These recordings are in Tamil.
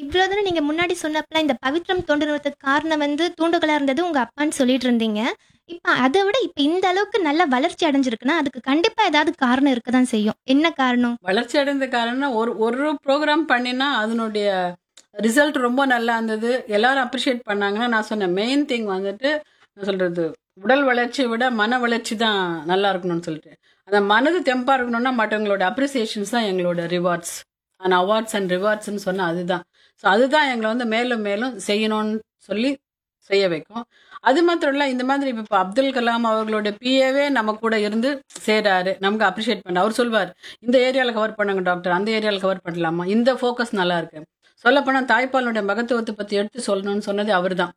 இவ்வளோ தூரம் நீங்கள் முன்னாடி சொன்னப்பல இந்த பவித்ரம் தோண்டு நிறுவனத்துக்கு காரணம் வந்து தூண்டுகோலாக இருந்தது உங்கள் அப்பான்னு சொல்லிட்டு இருந்தீங்க இப்போ அதை விட இப்போ இந்த அளவுக்கு நல்ல வளர்ச்சி அடைஞ்சிருக்குன்னா அதுக்கு கண்டிப்பாக ஏதாவது காரணம் இருக்க தான் செய்யும் என்ன காரணம் வளர்ச்சி அடைந்த காரணம் ஒரு ஒரு ப்ரோக்ராம் பண்ணினா அதனுடைய ரிசல்ட் ரொம்ப நல்லா இருந்தது எல்லாரும் அப்ரிஷியேட் பண்ணாங்கன்னா நான் சொன்னேன் மெயின் திங் வந்துட்டு நான் சொல்றது உடல் வளர்ச்சியை விட மன வளர்ச்சி தான் நல்லா இருக்கணும்னு சொல்லிட்டு அந்த மனது தெம்பா இருக்கணும்னா மற்றவங்களோட அப்ரிசியேஷன்ஸ் தான் எங்களோட ரிவார்ட்ஸ் அண்ட் அவார்ட்ஸ் அண்ட் ரிவார்ட்ஸ்னு சொன்னால் அதுதான் ஸோ அதுதான் எங்களை வந்து மேலும் மேலும் செய்யணும்னு சொல்லி செய்ய வைக்கும் அது மாத்திரம் இல்லை இந்த மாதிரி இப்போ அப்துல் கலாம் அவர்களோட பிஏவே நம்ம கூட இருந்து செய்கிறாரு நமக்கு அப்ரிஷியேட் பண்ண அவர் சொல்வார் இந்த ஏரியாவில் கவர் பண்ணுங்க டாக்டர் அந்த ஏரியாவில் கவர் பண்ணலாமா இந்த ஃபோக்கஸ் நல்லா இருக்கு சொல்லப்போனால் தாய்ப்பாலுடைய மகத்துவத்தை பற்றி எடுத்து சொல்லணும்னு சொன்னது அவர் தான்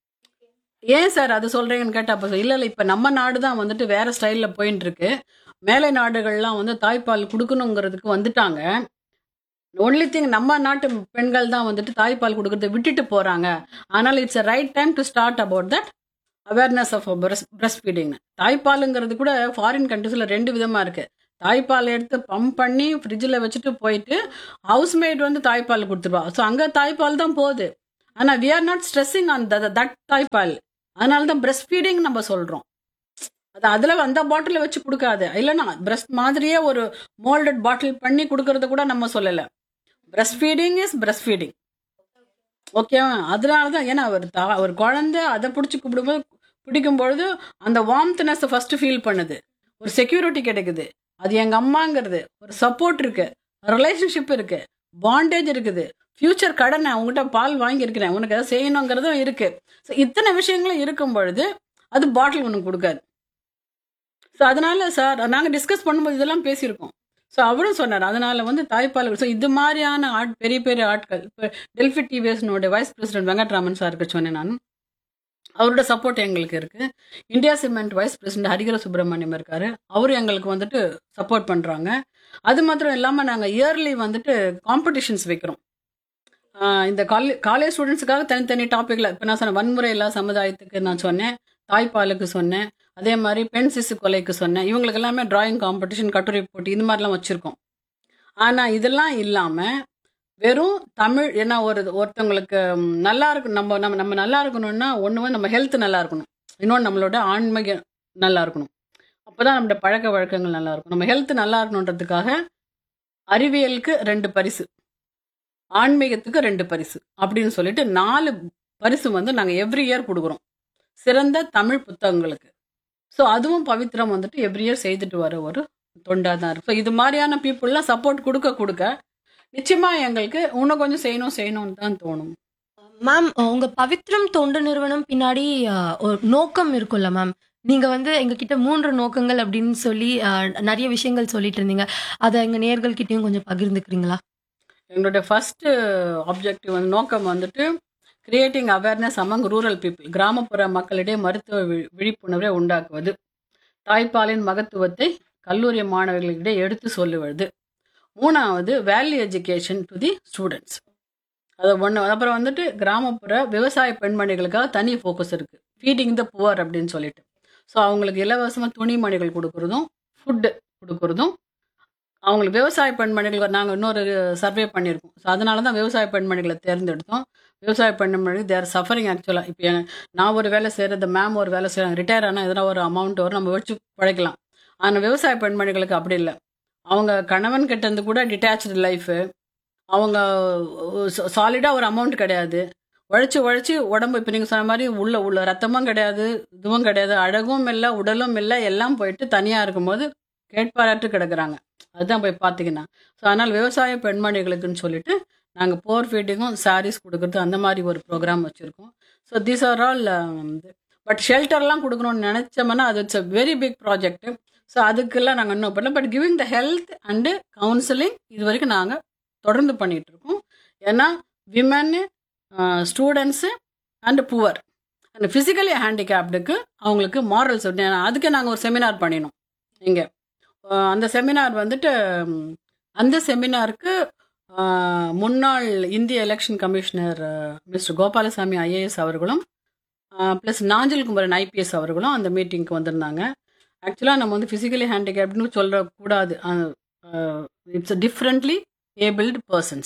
ஏன் சார் அது சொல்றீங்கன்னு கேட்டா அப்போ இல்லை இல்லை இப்போ நம்ம நாடு தான் வந்துட்டு வேற ஸ்டைலில் போயின்னு இருக்கு மேலை நாடுகள்லாம் வந்து தாய்ப்பால் கொடுக்கணுங்கிறதுக்கு வந்துட்டாங்க ஒன்லி திங் நம்ம நாட்டு பெண்கள் தான் வந்துட்டு தாய்ப்பால் கொடுக்கறத விட்டுட்டு போறாங்க ஆனால் it's a right time to start about that awareness of breast feeding தாய்ப்பாலுங்கிறது கூட ஃபாரின் கண்ட்ரீஸில் ரெண்டு விதமாக இருக்கு தாய்ப்பால் எடுத்து பம்ப் பண்ணி ஃப்ரிட்ஜில் வச்சுட்டு போயிட்டு ஹவுஸ்மேட் வந்து தாய்ப்பால் கொடுத்துருவா ஸோ அங்கே தாய்ப்பால் தான் போகுது ஆனால் we are not stressing on that தாய்ப்பால் அதனால தான் பிரஸ்ட் ஃபீடிங் நம்ம சொல்கிறோம் அது அதில் அந்த பாட்டிலில் வச்சு கொடுக்காது இல்லைன்னா பிரஸ்ட் மாதிரியே ஒரு மோல்டட் பாட்டில் பண்ணி கொடுக்கறத கூட நம்ம சொல்லலை breast feeding is breast feeding ஓகேவா அதனால தான் ஏன்னா ஒரு தா ஒரு குழந்தை அதை பிடிச்சி கூப்பிடும்போது பிடிக்கும் பொழுது அந்த வார்ம்த்னஸ் ஃபர்ஸ்ட் ஃபீல் பண்ணுது ஒரு செக்யூரிட்டி கிடைக்குது அது எங்க அம்மாங்கிறது ஒரு சப்போர்ட் இருக்கு ரிலேஷன்ஷிப் இருக்கு பாண்டேஜ் இருக்குது ஃபியூச்சர் கடனை உங்ககிட்ட பால் வாங்கியிருக்கிறேன் உனக்கு எதாவது செய்யணுங்கிறதும் இருக்கு ஸோ இத்தனை விஷயங்களும் இருக்கும் பொழுது அது பாட்டில் உனக்கு கொடுக்காது ஸோ அதனால சார் நாங்கள் டிஸ்கஸ் பண்ணும்போது இதெல்லாம் பேசியிருக்கோம் ஸோ அவரும் சொன்னார் அதனால வந்து தாய்ப்பால் ஸோ இது மாதிரியான ஆட் பெரிய பெரிய ஆட்கள் இப்போ டெல்ஃபி டிவிஎஸ்னோட வைஸ் பிரசிடென்ட் வெங்கட்ராமன் சாருக்கு சொன்னேன் நான் அவரோட சப்போர்ட் எங்களுக்கு இருக்கு இந்தியா சிமெண்ட் வைஸ் பிரசிடென்ட் ஹரிகர சுப்பிரமணியம் இருக்காரு அவரும் எங்களுக்கு வந்துட்டு சப்போர்ட் பண்றாங்க அது மாத்திரம் இல்லாமல் நாங்கள் இயர்லி வந்துட்டு காம்படிஷன்ஸ் வைக்கிறோம் ஆஹ் இந்த காலேஜ் காலேஜ் ஸ்டூடெண்ட்ஸுக்காக தனித்தனி டாப்பிக்கில் இப்போ நான் சொன்னேன் வன்முறை இல்லா சமுதாயத்துக்கு நான் சொன்னேன் தாய்ப்பாலுக்கு சொன்னேன் அதே மாதிரி பெண் சிசு கொலைக்கு சொன்னேன் இவங்களுக்கு எல்லாமே டிராயிங் காம்படிஷன் கட்டுரை போட்டி இந்த மாதிரிலாம் வச்சுருக்கோம் ஆனால் இதெல்லாம் இல்லாமல் வெறும் தமிழ் ஏன்னா ஒரு ஒருத்தவங்களுக்கு ம், நல்லா இருக்கும் நம்ம நம்ம நம்ம நல்லா இருக்கணும்னா ஒன்று வந்து நம்ம ஹெல்த் நல்லா இருக்கணும் இன்னொன்று நம்மளோட ஆன்மீக நல்லா இருக்கணும் அப்போதான் நம்மளோட பழக்க வழக்கங்கள் நல்லா இருக்கும் நம்ம ஹெல்த் நல்லா இருக்கணுன்றதுக்காக அறிவியலுக்கு ரெண்டு பரிசு ஆன்மீகத்துக்கு ரெண்டு பரிசு அப்படின்னு சொல்லிட்டு நாலு பரிசு வந்து நாங்கள் எவ்ரி இயர் கொடுக்குறோம் சிறந்த தமிழ் புத்தகங்களுக்கு ஸோ அதுவும் பவித்ரம் வந்துட்டு எவ்ரி இயர் செய்துட்டு வர ஒரு தொண்டாக தான் இருக்கு ஸோ இது மாதிரியான பீப்புளெலாம் சப்போர்ட் கொடுக்க கொடுக்க நிச்சயமா எங்களுக்கு இன்னும் கொஞ்சம் செய்யணும் செய்யணும்னு தான் தோணும் மேம் உங்க பவித்ரம் தொண்டு நிறுவனம் பின்னாடி அஹ், ஒரு நோக்கம் இருக்கும்ல மேம் நீங்க வந்து எங்ககிட்ட மூன்று நோக்கங்கள் அப்படின்னு சொல்லி அஹ், நிறைய விஷயங்கள் சொல்லிட்டு இருந்தீங்க அதை எங்க நேர்கள் கிட்டயும் கொஞ்சம் பகிர்ந்துக்கிறீங்களா எங்களுடைய ஃபர்ஸ்ட் ஆப்ஜெக்டிவ் வந்து நோக்கம் வந்துட்டு creating awareness among rural people கிராமப்புற மக்களிடையே மருத்துவ வி- விழிப்புணர்வை உண்டாக்குவது தாய்ப்பாலின் மகத்துவத்தை கல்லூரி மாணவர்களிடையே எடுத்து சொல்லுவது மூணாவது value education to the students அது ஒன்று அப்புறம் வந்துட்டு கிராமப்புற விவசாய பெண்மணிகளுக்காக தனி ஃபோக்கஸ் இருக்குது ஃபீடிங் த புவர் அப்படின்னு சொல்லிட்டு ஸோ அவங்களுக்கு இலவசமாக துணிமணிகள் கொடுக்குறதும் ஃபுட்டு கொடுக்குறதும் அவங்களுக்கு விவசாய பெண்மணிகள் நாங்கள் இன்னொரு சர்வே பண்ணியிருக்கோம் ஸோ அதனால தான் விவசாய பெண்மணிகளை தேர்ந்தெடுத்தோம் விவசாய பெண்மணிகள் தேர் சஃபரிங் ஆக்சுவலாக இப்போ நான் ஒரு வேலை செய்கிறது மேம் ஒரு வேலை செய்கிறாங்க ரிட்டையர் ஆனால் எதனா ஒரு அமௌண்ட் வரும் நம்ம வச்சு பழைக்கலாம் ஆனால் விவசாய பெண்மணிகளுக்கு அப்படி இல்லை அவங்க கணவன் கிட்ட இருந்து கூட டிட்டாச்சு லைஃபு அவங்க சாலிடாக ஒரு அமௌண்ட் கிடையாது உழைச்சி உழைச்சி உடம்பு இப்போ நீங்கள் சொன்ன மாதிரி உள்ள உள்ள ரத்தமும் கிடையாது இதுவும் கிடையாது அழகும் இல்லை உடலும் இல்லை எல்லாம் போயிட்டு தனியாக இருக்கும்போது கேட்பாராட்டு கிடக்குறாங்க அதுதான் போய் பார்த்தீங்கன்னா ஸோ அதனால் விவசாய பெண்மணிகளுக்குன்னு சொல்லிட்டு நாங்கள் போர் ஃபீடிங்கும் சாரீஸ் கொடுக்குறது அந்த மாதிரி ஒரு ப்ரோக்ராம் வச்சுருக்கோம் so these are all but ஷெல்டர்லாம் கொடுக்கணும்னு நினச்சோம்னா அது it's a very big project so அதுக்கெல்லாம் நாங்கள் இன்னும் பண்ணல but giving the health and counselling இது வரைக்கும் நாங்கள் தொடர்ந்து பண்ணிட்டு இருக்கோம் ஏன்னா women students and poor and physically ஹேண்டிகேப்டுக்கு அவங்களுக்கு மாரல்ஸ் அதுக்கு நாங்கள் ஒரு செமினார் பண்ணினோம் இங்கே அந்த செமினார் வந்துட்டு ம், அந்த செமினாருக்கு முன்னாள் இந்திய election commissioner mister Gopalaswamy IAS அவர்களும் ப்ளஸ் நாஞ்சல் குமரன் ஐபிஎஸ் அவர்களும் அந்த மீட்டிங்க்கு வந்திருந்தாங்க ஆக்சுவலாக நம்ம வந்து ஃபிசிக்கலி ஹேண்டிகேப்டுன்னு சொல்லக்கூடாது it's differently abled persons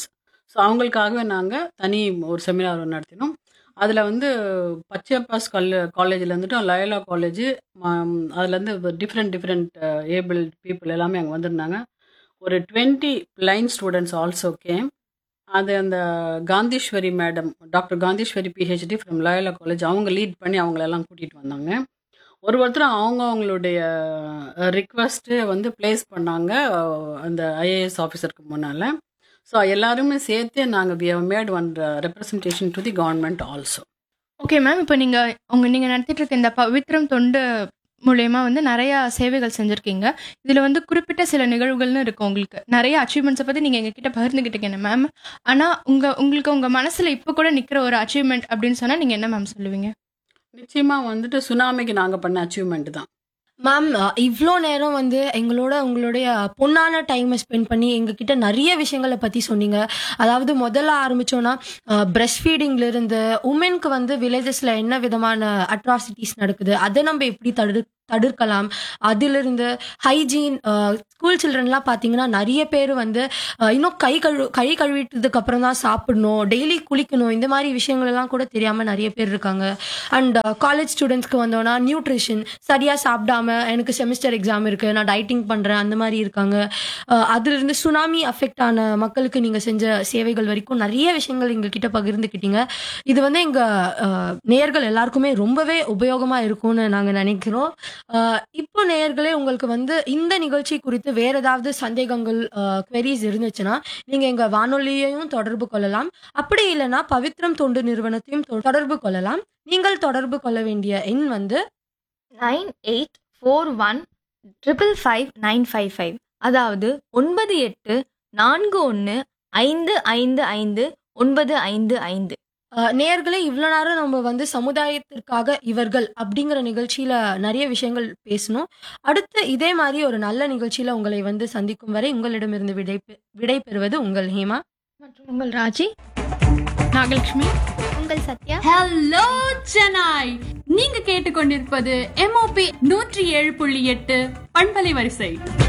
so அவங்களுக்காகவே நாங்கள் தனி ஒரு செமினார் நடத்தினோம் அதில் வந்து பச்சையப்பாஸ் கல் காலேஜில் இருந்துட்டு லயோலா காலேஜ் அதுலேருந்து டிஃப்ரெண்ட் டிஃப்ரெண்ட் ஏபிள் பீப்புள் எல்லாமே அங்கே வந்திருந்தாங்க ஒரு twenty blind students also came அது அந்த Kantheeswari madam doctor Kantheeswari PhD from Loyola college அவங்க லீட் பண்ணி அவங்களெல்லாம் கூட்டிகிட்டு வந்தாங்க ஒரு ஒருத்தரும் அவங்க அவங்களுடைய ரிக்வஸ்ட்டு வந்து ப்ளேஸ் பண்ணாங்க அஹ், அந்த ஐஏஎஸ் ஆஃபீஸருக்கு முன்னால் ஸோ எல்லாருமே சேர்த்து நாங்கள் we have made one representation to the government also okay ma'am இப்போ நீங்கள் உங்கள் நீங்கள் நடத்திட்டு இருக்க இந்த பவித்ரம் தொண்டு மூலயமா வந்து நிறையா சேவைகள் செஞ்சுருக்கீங்க இதில் வந்து குறிப்பிட்ட சில நிகழ்வுகள்னு இருக்கு உங்களுக்கு நிறைய அச்சீவ்மெண்ட்ஸை பற்றி நீங்கள் எங்ககிட்ட பகிர்ந்துக்கிட்டீங்க மேம் ஆனால் உங்கள் உங்களுக்கு உங்கள் மனசில் இப்போ கூட நிற்கிற ஒரு அச்சீவ்மெண்ட் அப்படின்னு சொன்னால் நீங்கள் என்ன மேம் சொல்லுவீங்க நிச்சயமாக வந்துட்டு சுனாமிக்கு நாங்கள் பண்ண அச்சீவ்மெண்ட் தான் மேம் இவ்வளோ நேரம் வந்து எங்களோட உங்களுடைய பொண்ணான டைமை ஸ்பெண்ட் பண்ணி எங்ககிட்ட நிறைய விஷயங்களை பற்றி சொன்னீங்க அதாவது முதல்ல ஆரம்பிச்சோன்னா பிரஸ்ட் ஃபீடிங்ல இருந்து உமனுக்கு வந்து வில்லேஜஸ்ல என்ன விதமான அட்ராசிட்டிஸ் நடக்குது அதை நம்ம எப்படி தடு தடுக்கலாம் அதிலிருந்து ஹைஜீன் ஸ்கூல் சில்ட்ரன்லாம் பார்த்தீங்கன்னா நிறைய பேர் வந்து அஹ், இன்னும் கை கழு கை கழுவிட்டதுக்கு அப்புறம் தான் சாப்பிடணும் டெய்லி குளிக்கணும் இந்த மாதிரி விஷயங்கள் எல்லாம் கூட தெரியாமல் நிறைய பேர் இருக்காங்க அண்ட் காலேஜ் ஸ்டூடெண்ட்ஸ்க்கு வந்தோன்னா நியூட்ரிஷன் சரியாக சாப்பிடாம எனக்கு செமிஸ்டர் எக்ஸாம் இருக்குது நான் டயட்டிங் பண்ணுறேன் அந்த மாதிரி இருக்காங்க அஹ், அதிலிருந்து சுனாமி அஃபெக்ட் ஆன மக்களுக்கு நீங்கள் செஞ்ச சேவைகள் வரைக்கும் நிறைய விஷயங்கள் எங்ககிட்ட பகிர்ந்துக்கிட்டீங்க இது வந்து எங்கள் நேயர்கள் எல்லாருக்குமே ரொம்பவே உபயோகமாக இருக்கும்னு நாங்கள் நினைக்கிறோம் அஹ், இப்போ நேயர்களே உங்களுக்கு வந்து இந்த நிகழ்ச்சி குறித்து வேற ஏதாவது சந்தேகங்கள் queries இருந்துச்சுன்னா நீங்க எங்க வானொலியையும் தொடர்பு கொள்ளலாம் அப்படி இல்லைன்னா பவித்ரம் தொண்டு நிறுவனத்தையும் தொ- தொடர்பு கொள்ளலாம் நீங்கள் தொடர்பு கொள்ள வேண்டிய எண் வந்து nine eight four one triple five nine five five அதாவது ஒன்பது எட்டு நான்கு ஒன்று ஐந்து ஐந்து ஐந்து ஒன்பது ஐந்து ஐந்து அஹ், நேயர்களே இவ்வளோ நேரம் நம்ம வந்து சமுதாயத்திற்காக இவர்கள் அப்படிங்கிற நிகழ்ச்சியில நிறைய விஷயங்கள் பேசணும் அடுத்து இதே மாதிரி ஒரு நல்ல நிகழ்ச்சியில உங்களை வந்து சந்திக்கும் வரை உங்களிடமிருந்து விடை பெ- விடை பெறுவது உங்கள் ஹேமா மற்றும் உங்கள் ராஜி நாகலட்சுமி உங்கள் சத்யா ஹலோ சென்னாய் நீங்க கேட்டுக்கொண்டிருப்பது எம்ஓபி நூற்றி ஏழு புள்ளி எட்டு பண்பலை வரிசை